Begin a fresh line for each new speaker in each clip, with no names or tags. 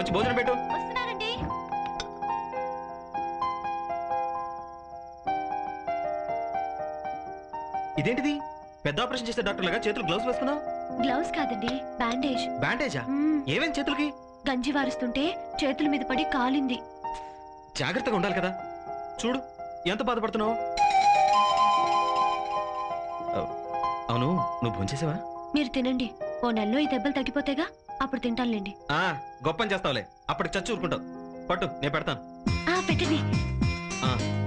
వచ్చి భోజనం పెట్టు
వస్తున్నానండి
ఇదేంటిది పెద్ద ఆపరేషన్ చేసే డాక్టర్ లాగా చేతులు గ్లౌస్ వేసుకున్నావు
గ్లౌస్ కాదండి బ్యాండేజ్
బ్యాండేజా
మ్మ్.
ఏమేం చేతులకి
గంజి వారుస్తుంటే చేతుల మీద పడి కాలింది
జాగ్రత్తగా ఉండాలి కదా చూడు ఎంత బాధపడుతున్నావు అవ్- అవును నువ్వు భోంచేసావా
మీరు తినండి ఓ నెలలో ఈ దెబ్బలు తగ్గిపోతేగా అప్పుడు తింటానులేండి
ఆ గొప్పని చేస్తావులే అప్పటికి చచ్చి ఊరుకుంటావు పట్టు నేను పెడతాను
ఆ పెట్టండి
ఆ.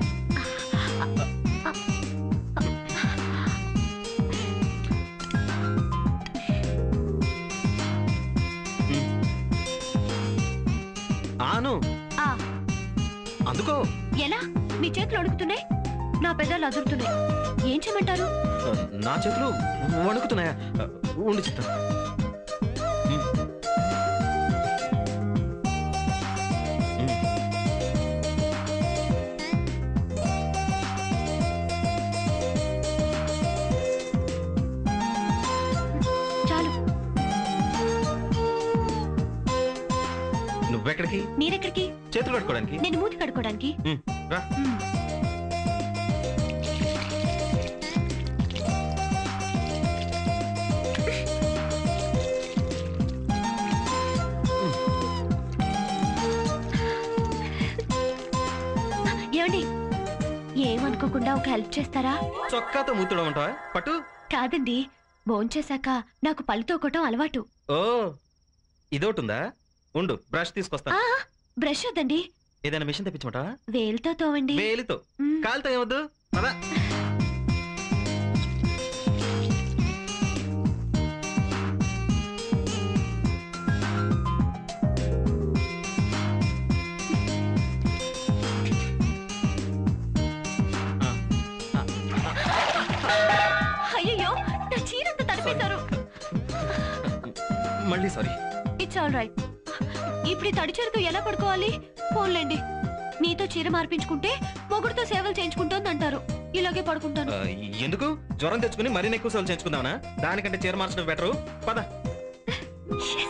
ఆను
ఆ
అందుకో
ఎలా మీ చేతులు అడుగుతున్నాయి నా పెదాలు అదురుతున్నాయి ఏం చేయమంటారు
నా చేతులు వణుకుతున్నాయా ఉండి చెప్తాను ఉమ్. ఉమ్.
చాలు
నువ్వెక్కడికి
మీరెక్కడికి
చేతులు కట్టుకోవడానికి
నేను మూతి కడుక్కోవడానికి
ఉమ్, రా
మ్మ్. ఏమండి ఏమనుకోకుండా ఒక హెల్ప్ చేస్తారా
చొక్కాతో మూతుడం ఉంటావా పట్టు
కాదండి భోంచేశాక నాకు పళ్ళు తోకటం అలవాటు
ఓ ఇదోటుందా ఉండు బ్రష్ తీసుకొస్తా
ఆ బ్రష్ వద్దండి
ఏదైనా మిషన్ తెప్పించమంటావా
వేలుతో తోవండి
వేలితో
మ్మ్.
కాలుతో ఏమొద్దు పదా
అయ్యో నా చీరంతా తడిపేశారు
మళ్ళీ సారీ
ఇట్స్ ఆల్ రైట్ ఇప్పుడు ఈ తడి చీరతో ఎలా పడుకోవాలి ఫోన్లేండి మీతో చీర మార్పించుకుంటే మొగుడుతో సేవలు చేయించుకుంటోంది అంటారు ఇలాగే పడుకుంటాను
ఎందుకు జ్వరం తెచ్చుకుని మరిన్ని ఎక్కువ సార్లు చేయించుకుందామనా దానికంటే చీర మార్చడం బెటరు పద
Yes.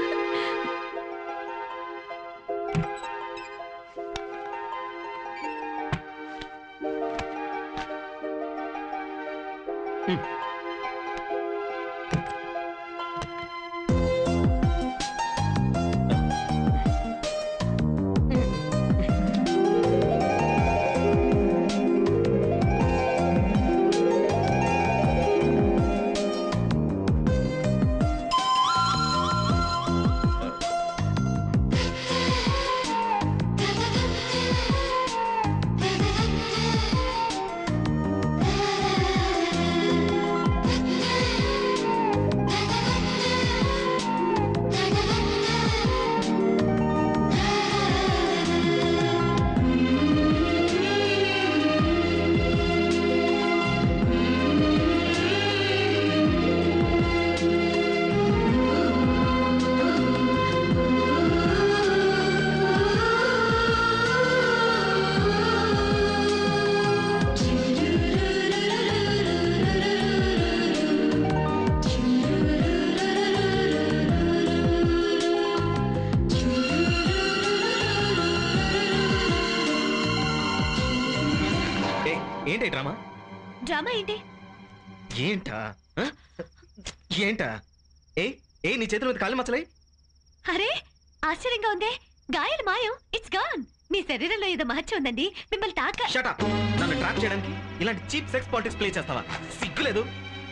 ఏ, ఏంటి ఈ డ్రామా
డ్రామా ఏంటి
ఏంటా ఆ? ఏంటా ఏ ఏ నీ చేతుల మీద కాళ్ళు మచ్చలే
అరే ఆశ్చర్యంగా ఉందే గాయాలు మాయం ఇట్స్ గాన్ మీ శరీరంలో ఏదో మహత్యం ఉందండి మిమ్మల్ని తాక
షటప్ నన్ను ట్రాప్ చేయడానికి ఇలాంటి చీప్ సెక్స్ పాలిటిక్స్ ప్లే చేస్తావా సిగ్గులేదు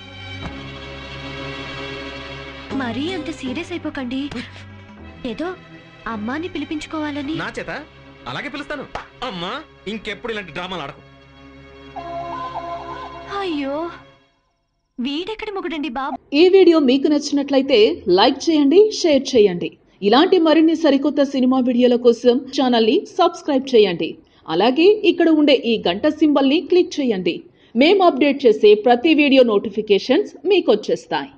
మరీ అంత సీరియస్ అయిపోకండి ఏదో అమ్మాని పిలిపించుకోవాలని
నా చేత అలాగే పిలుస్తాను అమ్మా ఇంకెప్పుడు ఇలాంటి డ్రామాలు ఆడకు
అయ్యో వీడెక్కడి మొగుడండి బాబు
ఈ వీడియో మీకు నచ్చినట్లయితే లైక్ చేయండి షేర్ చేయండి ఇలాంటి మరిన్ని సరికొత్త సినిమా వీడియోల కోసం ఛానల్ని సబ్స్క్రైబ్ చేయండి అలాగే ఇక్కడ ఉండే ఈ గంట సింబల్ని క్లిక్ చేయండి మేము అప్డేట్ చేసే ప్రతి వీడియో నోటిఫికేషన్స్ మీకు వచ్చేస్తాయి